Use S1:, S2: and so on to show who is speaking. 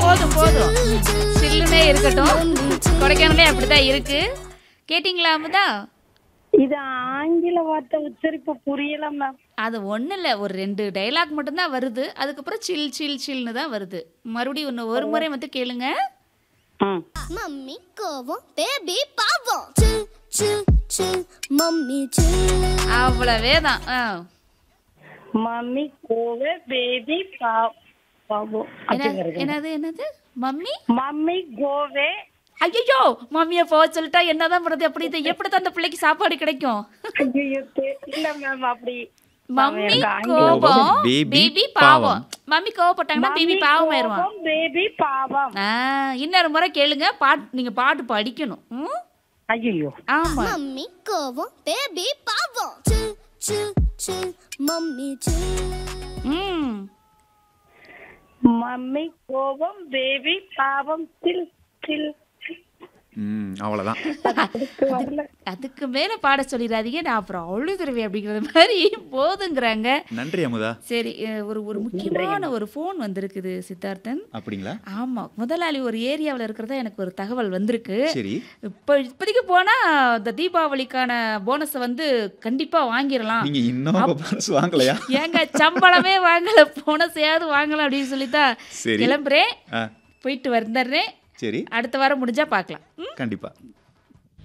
S1: போதும் போதும் சில்லுனே இருக்கட்டும் கொடைக்கானலே அப்படிதான் இருக்கு கேட்டிங்களா அமுதா
S2: இது ஆங்கில வார்த்தை உச்சரிப்பு புரியல மேம்
S1: அது ஒன்றும் இல்லை ஒரு ரெண்டு டைலாக் மட்டும்தான் வருது அதுக்கப்புறம் சில் சில் சில்னு தான் வருது மறுபடியும் ஒன்று ஒரு முறை வந்து கேளுங்க
S2: ம்
S3: மம்மி கோவம் பேபி பாவம் சில் சில் சில் மம்மி சில்
S1: அவ்வளவே தான் ஆ
S2: மம்மி கோவே பேபி பாபு
S1: என்ன- என்னது என்னது மம்மி
S2: மம்மி கோவே
S1: ஐயோ மம்மியை போக சொல்லிட்டா என்னதான் பண்ணுறது எப்படி இது எப்படி தான் அந்த பிள்ளைக்கு சாப்பாடு கிடைக்கும்
S2: ஐயோ இல்ல மேம் அப்படி
S1: மம்மி
S2: எனக்கு ஆங்கிலம்
S1: கோபம்
S4: Baby
S1: பேபி
S4: பாவம்.
S1: பாவம் மம்மி கோவப்பட்டாங்கன்னா பேபி பாவம் ஆயிருவான்
S2: பேபி பாவம்
S1: ஆ இன்னொரு முறை கேளுங்க பாட்டு நீங்க பாட்டு படிக்கணும் ம்?
S2: ஐயோ
S1: ஆமா
S3: மம்மி கோவம் பேபி பாவம் சில் சில் சில் மம்மி சில்
S1: ம்
S2: மம்மி கோபம் பேபி பாவம் சில் சில்
S4: ம் அவ்வளோதான்
S2: அதுக்கு வரல
S1: அதுக்கு மேல பாட சொல்லிடாதீங்க நான் அப்புறம் அழுதுருவேன் அப்படிங்கிற மாதிரி போதுங்கிறாங்க
S4: நன்றி அமுதா
S1: சரி அஹ், ஒரு ஒரு முக்கியமான ஒரு ஃபோன் வந்திருக்குது சித்தார்த்தன்
S4: அப்படிங்களா
S1: ஆமா முதலாளி ஒரு ஏரியாவில் இருக்கிறதா எனக்கு ஒரு தகவல் வந்திருக்கு
S4: சரி
S1: இப்போ இப்போதைக்கு போனா இந்த தீபாவளிக்கான போனஸை வந்து கண்டிப்பா வாங்கிடலாம்
S4: நீங்க இன்னும் போனஸ் வாங்கலையா
S1: ஏங்க சம்பளமே வாங்கல போனஸையாவது வாங்கலாம் அப்படின்னு சொல்லித்தான்
S4: சரி.
S1: கிளம்புறேன்
S4: ஆ
S1: போயிட்டு வந்துடுறேன்
S4: சரி
S1: அடுத்த வாரம் முடிஞ்சா பார்க்கலாம் ம்?
S4: கண்டிப்பா